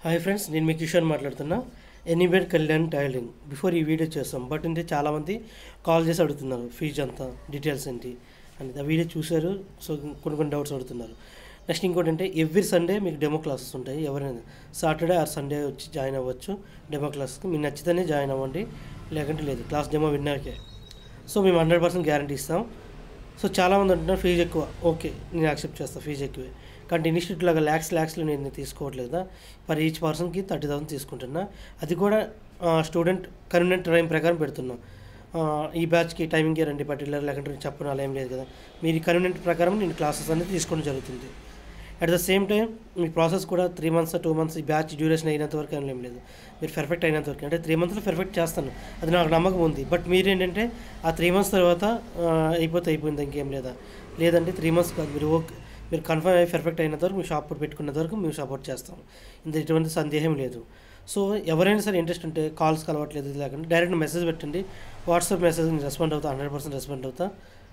hi friends నేను మీ కిషోర్ మాట్లాడుతున్నా ఎనీబెడ్ కళ్యాణ్ టైలింగ్ బిఫోర్ ఈ వీడియో చేస్తాం బట్ అంటే చాలామంది కాల్ చేసి అడుగుతున్నారు ఫీజు అంతా డీటెయిల్స్ ఏంటి అని ఆ వీడియో చూశారు సో కొన్ని కొన్ని డౌట్స్ అడుగుతున్నారు నెక్స్ట్ ఇంకోటి అంటే ఎవ్రీ సండే మీకు డెమో క్లాసెస్ ఉంటాయి ఎవరైనా సాటర్డే ఆర్ సండే వచ్చి జాయిన్ అవ్వచ్చు డెమో క్లాస్కి మీకు నచ్చితేనే జాయిన్ అవ్వండి లేకుంటే లేదు క్లాస్ డెమో విన్నాకే సో మేము హండ్రెడ్ పర్సెంట్ గ్యారంటీ ఇస్తాం సో చాలామంది అంటున్నారు ఫీజు ఎక్కువ ఓకే నేను యాక్సెప్ట్ చేస్తాను ఫీజు ఎక్కువే కానీ ఇన్స్టిట్యూట్ లాగా ల్యాక్స్ ల్యాక్స్లో నేను తీసుకోవట్లేదు కదా పర్ ఈచ్ పర్సన్కి థర్టీ థౌసండ్ తీసుకుంటున్నా అది కూడా స్టూడెంట్ కన్వీనియంట్ టైం ప్రకారం పెడుతున్నాం ఆ, ఈ బ్యాచ్కి టైమింగ్కి రండి పర్టికులర్ లేకుంటే నేను చెప్పను అలా ఏం లేదు కదా మీరు కన్వీనియంట్ ప్రకారం నేను క్లాసెస్ అనేది తీసుకోవడం జరుగుతుంది అట్ ద సేమ్ టైం మీ ప్రాసెస్ కూడా త్రీ మంత్స్ టూ మంత్స్ ఈ బ్యాచ్ డ్యూరేషన్ అయినంత వరకు అని ఏం లేదు మీరు పర్ఫెక్ట్ అయినంత వరకు అంటే త్రీ మంత్స్లో పర్ఫెక్ట్ చేస్తాను అది నాకు నమ్మకం ఉంది బట్ మీరు ఏంటంటే ఆ త్రీ మంత్స్ తర్వాత ఆ, అయిపోతే అయిపోయింది ఇంకేం లేదా లేదంటే త్రీ మంత్స్ కాదు మీరు ఓకే మీరు కన్ఫర్మ్ అయ్యి పర్ఫెక్ట్ అయినంత వరకు మీ షాప్ పెట్టుకున్నంత వరకు మేము సపోర్ట్ చేస్తాం ఇంత ఎటువంటి సందేహం లేదు సో ఎవరైనా సరే ఇంట్రెస్ట్ ఉంటే కాల్స్ కలవట్లేదు ఇది లేకుండా డైరెక్ట్ మెసేజ్ పెట్టండి వాట్సాప్ మెసేజ్ రెస్పాండ్ అవుతా హండ్రెడ్ పర్సెంట్ రెస్పాండ్ అవుతా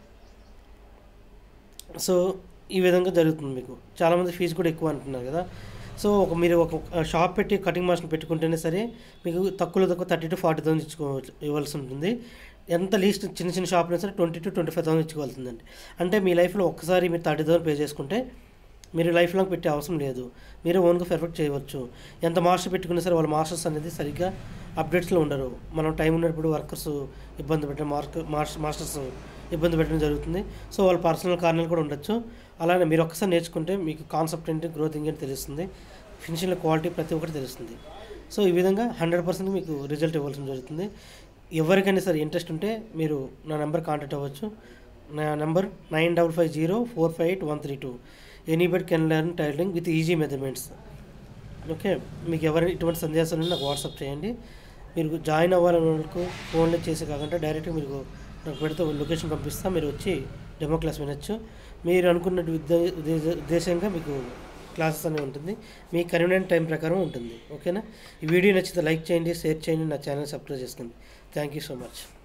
సో ఈ విధంగా జరుగుతుంది మీకు చాలామంది ఫీజు కూడా ఎక్కువ అంటున్నారు కదా సో ఒక మీరు ఒక షాప్ పెట్టి కటింగ్ మాస్టర్ పెట్టుకుంటేనే సరే మీకు తక్కువలో తక్కువ థర్టీ టు ఫార్టీ థౌసండ్ ఇచ్చుకోవచ్చు ఇవ్వాల్సి ఉంటుంది ఎంత లీస్ట్ చిన్న చిన్న షాప్లో సరే twenty two twenty five thousand ఇచ్చుకోవాల్సిందండి అంటే మీ లైఫ్లో ఒక్కసారి మీరు థర్టీ థౌసండ్ పే చేసుకుంటే మీరు లైఫ్ లాంగ్ పెట్టే అవసరం లేదు మీరు ఓన్గా పర్ఫెక్ట్ చేయవచ్చు ఎంత మాస్టర్ పెట్టుకున్నా సరే వాళ్ళ మాస్టర్స్ అనేది సరిగ్గా అప్డేట్స్లో ఉండరు మనం టైం ఉన్నప్పుడు వర్కర్స్ ఇబ్బంది పెట్టడం మార్క్ మాస్టర్స్ ఇబ్బంది పెట్టడం జరుగుతుంది సో వాళ్ళ పర్సనల్ కారణాలు కూడా ఉండొచ్చు అలానే మీరు ఒక్కసారి నేర్చుకుంటే మీకు కాన్సెప్ట్ ఏంటి గ్రోత్ ఏంటి తెలుస్తుంది ఫినిషింగ్ క్వాలిటీ ప్రతి ఒక్కటి తెలుస్తుంది సో ఈ విధంగా హండ్రెడ్ పర్సెంట్ మీకు రిజల్ట్ ఇవ్వాల్సి జరుగుతుంది ఎవరికైనా సరే ఇంట్రెస్ట్ ఉంటే మీరు నా నెంబర్ కాంటాక్ట్ అవ్వచ్చు నా number nine double five zero four five eight one three two anybody can learn tailoring with easy measurements okay మీకు ఎవరైనా ఇటువంటి సందేశాలు ఉన్నా నాకు వాట్సాప్ చేయండి మీరు జాయిన్ అవ్వాలని వాళ్ళకు ఫోన్లో చేసి కాకుండా డైరెక్ట్గా మీకు నాకు పెడితే లొకేషన్ పంపిస్తా మీరు వచ్చి డెమో క్లాస్ వినొచ్చు మీరు అనుకున్న ఉద్దే- ఉద్దేశ- ఉద్దేశంగా మీకు క్లాసెస్ అనేవి ఉంటుంది మీ కన్వీనియంట్ టైం ప్రకారం ఉంటుంది ఓకేనా ఈ వీడియో నచ్చితే లైక్ చేయండి షేర్ చేయండి నా ఛానల్ సబ్స్క్రైబ్ చేసుకోండి థ్యాంక్ యూ సో మచ్